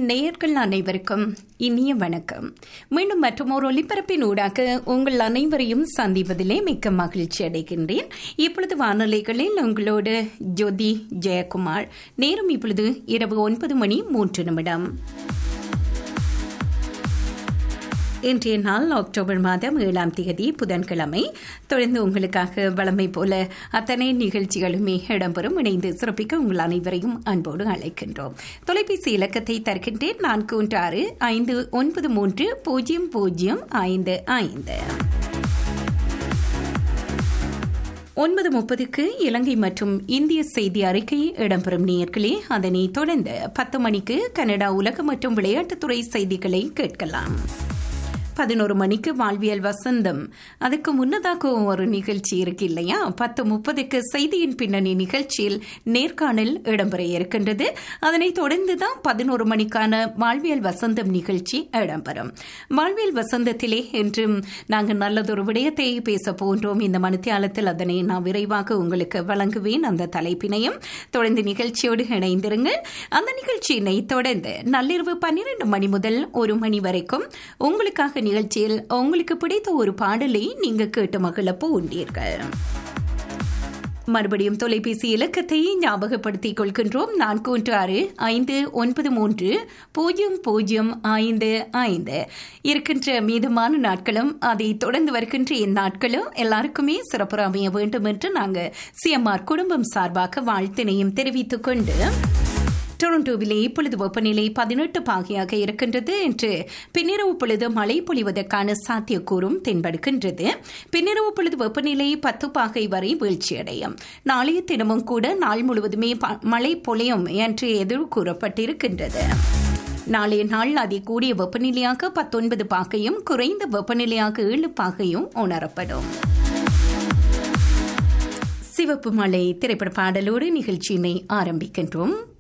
நேயர்கள் அனைவருக்கும் இனிய வணக்கம் மீண்டும் மற்றும் ஒரு ஒலிபரப்பின் ஊடாக உங்கள் அனைவரையும் சந்திப்பதிலே மிக்க மகிழ்ச்சி அடைகின்றேன் இப்பொழுது வானொலிகளில் உங்களோடு ஜோதி ஜெயக்குமார் நேரம் இப்பொழுது இரவு ஒன்பது மணி மூன்று நிமிடம் இன்றைய நாள் அக்டோபர் மாதம் ஏழாம் தேதி புதன்கிழமை தொடர்ந்து உங்களுக்காக வளமை போல அத்தனை நிகழ்ச்சிகளுமே இடம்பெறும் இணைந்து சிறப்பிக்க உங்கள் அனைவரையும் அன்போடு அழைக்கின்றோம் தொலைபேசி இலக்கத்தை தருகின்றேன் நான்கு ஒன்று ஆறு ஐந்து ஒன்பது மூன்று பூஜ்ஜியம் பூஜ்ஜியம் ஐந்து ஐந்து ஒன்பது முப்பதுக்கு இலங்கை மற்றும் இந்திய செய்தி அறிக்கை இடம்பெறும் நேர்களே அதனை தொடர்ந்து பத்து மணிக்கு கனடா உலக மற்றும் விளையாட்டுத்துறை செய்திகளை கேட்கலாம் பதினோரு மணிக்கு வாழ்வியல் வசந்தம் அதுக்கு முன்னதாக ஒரு நிகழ்ச்சி இருக்கு இல்லையா பத்து முப்பதுக்கு செய்தியின் பின்னணி நிகழ்ச்சியில் நேர்காணல் இடம்பெற இருக்கின்றது அதனைத் தொடர்ந்து தான் பதினோரு மணிக்கான வாழ்வியல் வசந்தம் நிகழ்ச்சி இடம்பெறும் வாழ்வியல் வசந்தத்திலே என்றும் நாங்கள் நல்லதொரு விடயத்தை பேச போன்றோம் இந்த மணித்தியாலத்தில் அதனை நான் விரைவாக உங்களுக்கு வழங்குவேன் அந்த தலைப்பினையும் தொடர்ந்து நிகழ்ச்சியோடு இணைந்திருங்கள் அந்த நிகழ்ச்சியினை தொடர்ந்து நள்ளிரவு பன்னிரண்டு மணி முதல் ஒரு மணி வரைக்கும் உங்களுக்காக நிகழ்ச்சியில் உங்களுக்கு பிடித்த ஒரு பாடலை நீங்க கேட்டு மகிழ போன்றீர்கள் மறுபடியும் தொலைபேசி இலக்கத்தை ஞாபகப்படுத்திக் கொள்கின்றோம் நான்கு ஒன்று ஆறு ஐந்து ஒன்பது மூன்று பூஜ்ஜியம் பூஜ்ஜியம் ஐந்து ஐந்து இருக்கின்ற மீதமான நாட்களும் அதை தொடர்ந்து வருகின்ற இந்நாட்களும் எல்லாருக்குமே சிறப்பு அமைய வேண்டும் என்று நாங்கள் சிஎம்ஆர் குடும்பம் சார்பாக வாழ்த்தினையும் தெரிவித்துக் கொண்டு டொரண்டோவிலே இப்பொழுது வெப்பநிலை பதினெட்டு பாகையாக இருக்கின்றது என்று பின்னிரவு பொழுது மழை பொழிவதற்கான சாத்தியக்கூறும் தென்படுகின்றது பின்னிரவு பொழுது வெப்பநிலை பத்து பாகை வரை வீழ்ச்சியடையும் நாளைய தினமும் கூட நாள் முழுவதுமே மழை பொழியும் என்று எதிர் கூறப்பட்டிருக்கின்றது நாளைய நாள் அதி கூடிய வெப்பநிலையாக பத்தொன்பது பாகையும் குறைந்த வெப்பநிலையாக ஏழு பாகையும் உணரப்படும் சிவப்பு மலை திரைப்பட பாடலோடு நிகழ்ச்சியினை ஆரம்பிக்கின்றோம்